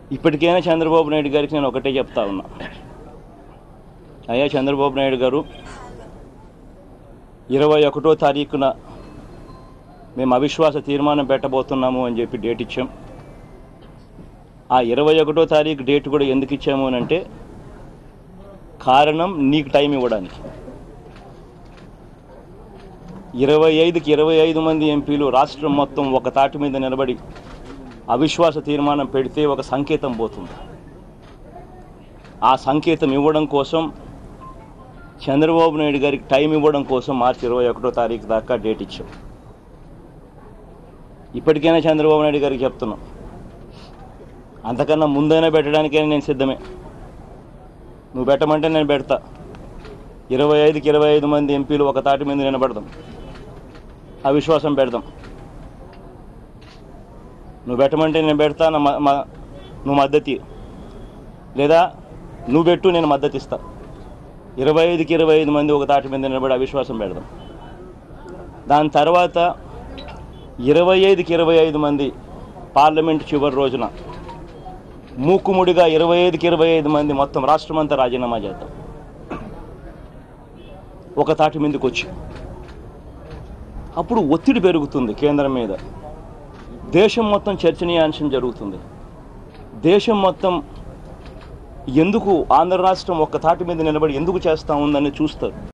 ఇప్పటికైనా చంద్రబాబు నాయుడు గారికి నేను ఒకటే చెప్తా ఉన్నా అయ్యా చంద్రబాబు నాయుడు గారు ఇరవై ఒకటో తారీఖున మేము అవిశ్వాస తీర్మానం పెట్టబోతున్నాము అని చెప్పి డేట్ ఇచ్చాం ఆ ఇరవై ఒకటో తారీఖు డేట్ కూడా ఎందుకు ఇచ్చాము అని అంటే కారణం నీకు టైం ఇవ్వడానికి ఇరవై ఐదుకి ఇరవై ఐదు మంది ఎంపీలు రాష్ట్రం మొత్తం ఒక తాటి మీద నిలబడి అవిశ్వాస తీర్మానం పెడితే ఒక సంకేతం పోతుంది ఆ సంకేతం ఇవ్వడం కోసం చంద్రబాబు నాయుడు గారికి టైం ఇవ్వడం కోసం మార్చి ఇరవై ఒకటో తారీఖు దాకా డేట్ ఇచ్చాం ఇప్పటికైనా చంద్రబాబు నాయుడు గారికి చెప్తున్నాం అంతకన్నా ముందైనా పెట్టడానికైనా నేను సిద్ధమే నువ్వు పెట్టమంటే నేను పెడతా ఇరవై ఐదుకి ఇరవై ఐదు మంది ఎంపీలు ఒక తాటి మీద నిలబడదాం అవిశ్వాసం పెడదాం నువ్వు పెట్టమంటే నేను పెడతా నా మ- మ- నువ్వు మద్దతు ఇయ్యి. లేదా నువ్వు పెట్టు నేను మద్దతు ఇస్తా ఇరవై ఐదుకి ఇరవై ఐదు మంది ఒక తాటి మీద నిలబడి అవిశ్వాసం పెడదాం దాని తర్వాత ఇరవై ఐదుకి ఇరవై ఐదు మంది పార్లమెంట్ చివరి రోజున మూకుముడిగా ఇరవై ఐదుకి ఇరవై ఐదు మంది మొత్తం రాష్ట్రం అంతా రాజీనామా చేద్దాం ఒక తాటి మీదకి వచ్చి అప్పుడు ఒత్తిడి పెరుగుతుంది కేంద్రం మీద దేశం మొత్తం చర్చనీయాంశం జరుగుతుంది దేశం మొత్తం ఎందుకు ఆంధ్ర రాష్ట్రం ఒక్క తాటి మీద నిలబడి ఎందుకు చేస్తా ఉందని చూస్తారు